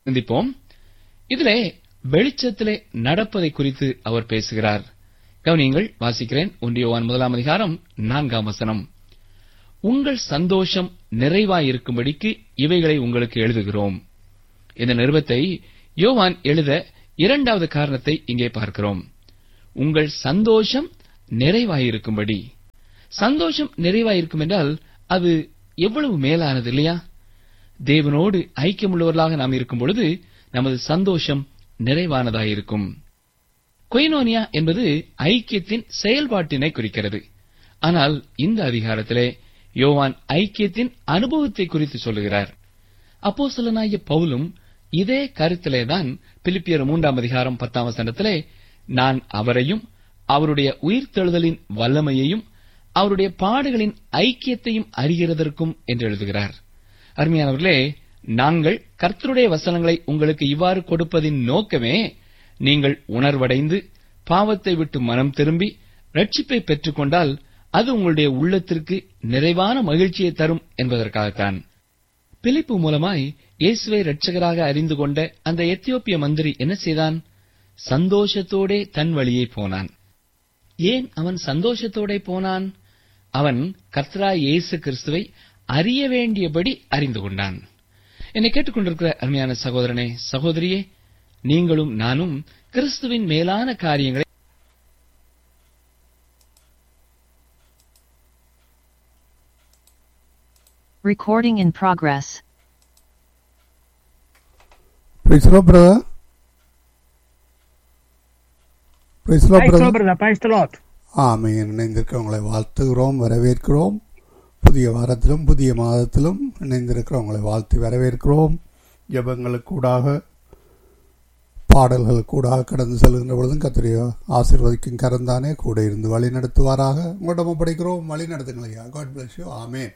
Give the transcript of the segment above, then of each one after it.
சிந்திப்போம் இதிலே வெளிச்சத்திலே நடப்பதை குறித்து அவர் பேசுகிறார் கவனியங்கள் வாசிக்கிறேன் ஒன்றியவான் முதலாம் அதிகாரம் நான்காம் வசனம் உங்கள் சந்தோஷம் நிறைவாயிருக்கும்படிக்கு இவைகளை உங்களுக்கு எழுதுகிறோம் இந்த நிருபத்தை யோவான் எழுத இரண்டாவது காரணத்தை இங்கே பார்க்கிறோம் உங்கள் சந்தோஷம் நிறைவாயிருக்கும்படி சந்தோஷம் நிறைவாயிருக்கும் என்றால் அது எவ்வளவு மேலானது இல்லையா தேவனோடு ஐக்கியமுள்ளவர்களாக நாம் இருக்கும் பொழுது நமது சந்தோஷம் நிறைவானதாயிருக்கும் கொய்னோனியா என்பது ஐக்கியத்தின் செயல்பாட்டினை குறிக்கிறது ஆனால் இந்த அதிகாரத்திலே யோவான் ஐக்கியத்தின் அனுபவத்தை குறித்து சொல்லுகிறார் அப்போஸ்தலனாகிய பவுலும் இதே கருத்திலேதான் பிலிப்பியர் மூன்றாம் அதிகாரம் பத்தாம் வசனத்திலே நான் அவரையும் அவருடைய உயிர்த்தெழுதலின் வல்லமையையும் அவருடைய பாடுகளின் ஐக்கியத்தையும் அறிகிறதற்கும் என்று எழுதுகிறார் அருமையானவர்களே நாங்கள் கர்த்தருடைய வசனங்களை உங்களுக்கு இவ்வாறு கொடுப்பதின் நோக்கமே நீங்கள் உணர்வடைந்து பாவத்தை விட்டு மனம் திரும்பி ரட்சிப்பை பெற்றுக்கொண்டால் அது உங்களுடைய உள்ளத்திற்கு நிறைவான மகிழ்ச்சியை தரும் என்பதற்காகத்தான் பிலிப்பு மூலமாய் இயேசுவை இரட்சகராக அறிந்து கொண்ட அந்த எத்தியோப்பிய மந்திரி என்ன செய்தான் சந்தோஷத்தோடே தன் வழியே போனான் ஏன் அவன் சந்தோஷத்தோடே போனான் அவன் கர்த்தரா இயேசு கிறிஸ்துவை அறிய வேண்டியபடி அறிந்து கொண்டான் என்னை கேட்டுக்கொண்டிருக்கிற அருமையான சகோதரனே சகோதரியே நீங்களும் நானும் கிறிஸ்துவின் மேலான காரியங்களை Recording in progress. Praise the Lord, brother. Praise the Lord, Praise the brother. Lord, brother. Praise the Lord. ஆமென் இணைந்திருக்கிறவங்களை வாழ்த்துகிறோம் வரவேற்கிறோம் புதிய வாரத்திலும் புதிய மாதத்திலும் இணைந்திருக்கிறவங்களை வாழ்த்து வரவேற்கிறோம் ஜபங்களுக்கூடாக பாடல்களுக்கூடாக கடந்து செல்கின்ற பொழுதும் கத்திரிய ஆசீர்வதிக்கும் கரந்தானே கூட இருந்து வழி நடத்துவாராக உங்களிடம் ஒப்படைக்கிறோம் வழி நடத்துங்கள் ஐயா God bless you amen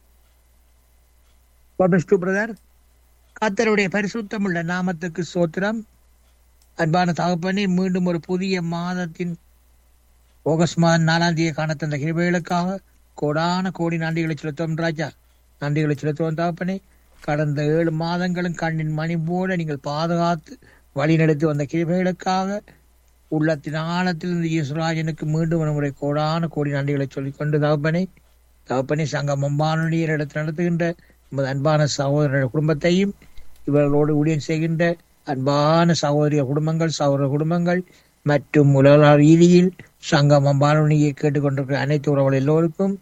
God bless you, brother. கர்த்தருடைய பரிசுத்தமுள்ள நாமத்துக்கு சோத்திரம் அன்பான தகப்பனே மீண்டும் ஒரு புதிய மாதத்தின் ஆகஸ்ட் மாதம் நாலாம் தேதி காண தந்த கிருபைகளுக்காக கோடான கோடி நன்றிகளை செலுத்துவோம் ராஜா நன்றிகளை செலுத்துவோம் தகப்பனே கடந்த ஏழு மாதங்களும் கண்ணின் மணி போல நீங்கள் பாதுகாத்து வழிநடத்தி வந்த கிருபைகளுக்காக உள்ளத்தின் ஆழத்திலிருந்து இயேசுராஜனுக்கு மீண்டும் ஒரு முறை கோடான கோடி நன்றிகளை சொல்லிக் கொண்டு தகப்பனே தகப்பனே சங்கம் மம்பானுடைய இடத்தில் நடத்துகின்ற நமது அன்பான சகோதர குடும்பத்தையும் இவர்களோடு ஊழியம் செய்கின்ற அன்பான சகோதரிய குடும்பங்கள் சகோதர குடும்பங்கள் மற்றும் உலக ரீதியில் சங்கம் மம்பானுடைய கேட்டுக்கொண்டிருக்கிற அனைத்து உறவுகள் எல்லோருக்கும்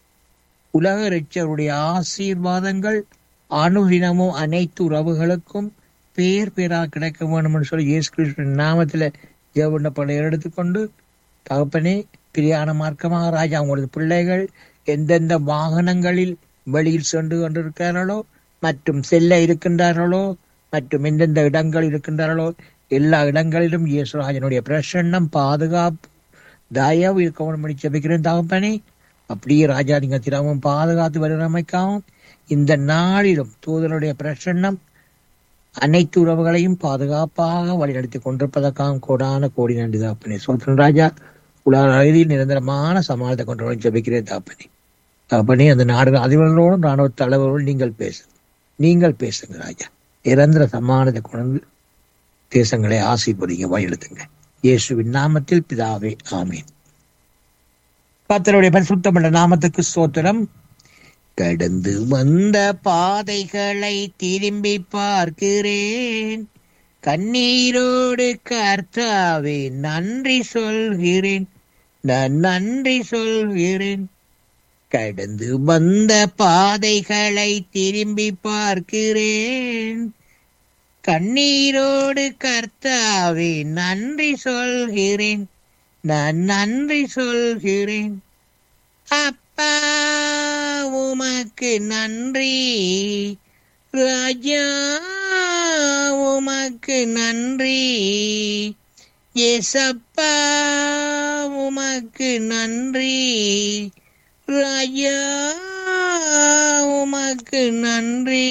உலக ரட்சருடைய ஆசீர்வாதங்கள் அனுதினமும் அனைத்து உறவுகளுக்கும் பேர் பேராக கிடைக்க வேண்டும் என்று சொல்லி இயேசு கிறிஸ்துவின் நாமத்தில் ஜெவண்ணப்பட எடுத்துக்கொண்டு தகப்பனே பிரியான மார்க்கமாக ராஜா உங்களது பிள்ளைகள் எந்தெந்த வாகனங்களில் வெளியில் சென்று கொண்டிருக்கிறார்களோ மற்றும் செல்ல இருக்கின்றார்களோ மற்றும் எந்தெந்த இடங்கள் இருக்கின்றார்களோ எல்லா இடங்களிலும் இயேசுராஜனுடைய பிரசன்னம் பாதுகாப்பு தயவு இருக்க வேண்டும் ஜெபிக்கிறேன் தகப்பனே அப்படியே ராஜா நீங்க தினமும் பாதுகாத்து வடிவமைக்கவும் இந்த நாளிலும் தூதருடைய பிரசன்னம் அனைத்து உறவுகளையும் பாதுகாப்பாக வழிநடத்தி கொண்டிருப்பதற்காக கோடான கோடி நன்றி தாப்பனே சோதரன் ராஜா உலக ரீதியில் நிரந்தரமான சமாளத்தை கொண்டு ஜெபிக்கிறேன் தாப்பனே தாப்பனே அந்த நாடுகள் அதிபர்களோடும் ராணுவ தலைவர்களோடும் நீங்கள் பேசுங்க நீங்கள் பேசுங்க ராஜா நிரந்தர சமானத்தை கொண்டு தேசங்களை ஆசைப்படுங்க வழிநடத்துங்க இயேசுவின் நாமத்தில் பிதாவே ஆமீன் கர்த்தருடைய பரிசுத்தமுள்ள நாமத்துக்கு சோத்திரம் கடந்து வந்த பாதைகளை திரும்பி பார்க்கிறேன் கண்ணீரோடு கர்த்தாவே நன்றி சொல்கிறேன் நான் நன்றி சொல்கிறேன் கடந்து வந்த பாதைகளை திரும்பி பார்க்கிறேன் கண்ணீரோடு கர்த்தாவே நன்றி சொல்கிறேன் நான் நன்றி சொல்கிறேன் அப்பா உமக்கு நன்றி ராஜா உமக்கு நன்றி ஏசப்பா உமக்கு நன்றி ராஜா உமக்கு நன்றி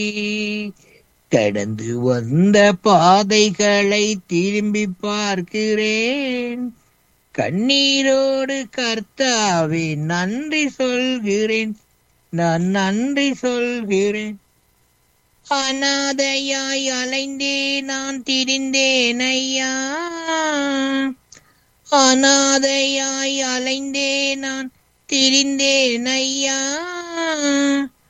கடந்து வந்த பாதைகளை திரும்பி பார்க்கிறேன் கண்ணீரோடு கர்த்தாவே நன்றி சொல்கிறேன் நான் நன்றி சொல்கிறேன் அனாதையாய் அலைந்தே நான் திரிந்தேன் ஐயா அனாதையாய் அலைந்தே நான் திரிந்தேன் ஐயா